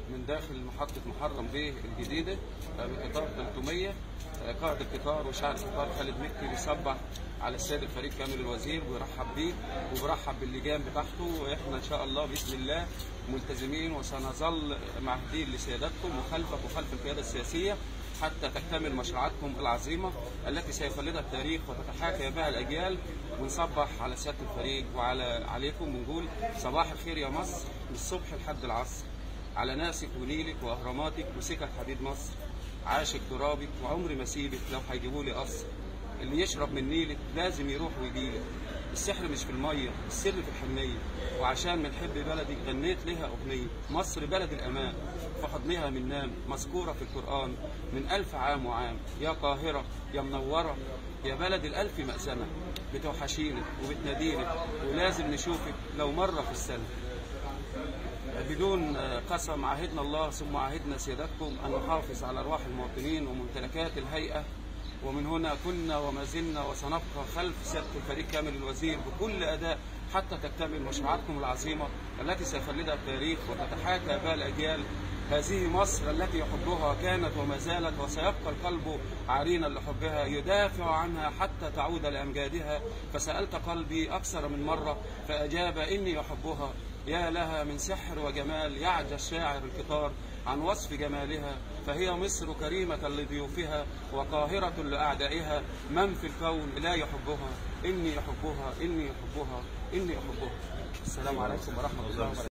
من داخل محطة محرم بيه الجديدة بقطار 300 قائد القطار وشاعر القطار خالد مكي بيصبح على السيد الفريق كامل الوزير ويرحب بيه وبرحب باللجان بتاعته واحنا ان شاء الله باذن الله ملتزمين وسنظل معهدين لسيادتكم وخلفك وخلف القياده السياسيه حتى تكتمل مشروعاتكم العظيمه التي سيخلدها التاريخ وتتحاكى بها الاجيال ونصبح على سياده الفريق وعلى عليكم ونقول صباح الخير يا مصر من الصبح لحد العصر على ناسك ونيلك واهراماتك وسكك حديد مصر عاشق ترابك وعمري ما سيبك لو هيجيبوا لي قصر اللي يشرب من نيلك لازم يروح ويجيلك السحر مش في الميه السر في الحنيه وعشان بنحب بلدي غنيت لها اغنيه مصر بلد الامان في حضنها من نام مذكوره في القران من الف عام وعام يا قاهره يا منوره يا بلد الالف مأسمه بتوحشينك وبتنادينك ولازم نشوفك لو مره في السنه بدون قسم عهدنا الله ثم عهدنا سيادتكم ان نحافظ على ارواح المواطنين وممتلكات الهيئه ومن هنا كنا وما زلنا وسنبقى خلف سياده الفريق كامل الوزير بكل اداء حتى تكتمل مشروعاتكم العظيمه التي سيخلدها التاريخ وتتحاكى بها الاجيال هذه مصر التي يحبها كانت وما زالت وسيبقى القلب عرينا لحبها يدافع عنها حتى تعود لامجادها فسالت قلبي اكثر من مره فاجاب اني احبها يا لها من سحر وجمال يعجز الشاعر القطار عن وصف جمالها فهي مصر كريمة لضيوفها وقاهرة لأعدائها من في الكون لا يحبها إني يحبها إني يحبها إني أحبها السلام عليكم ورحمة الله وبركاته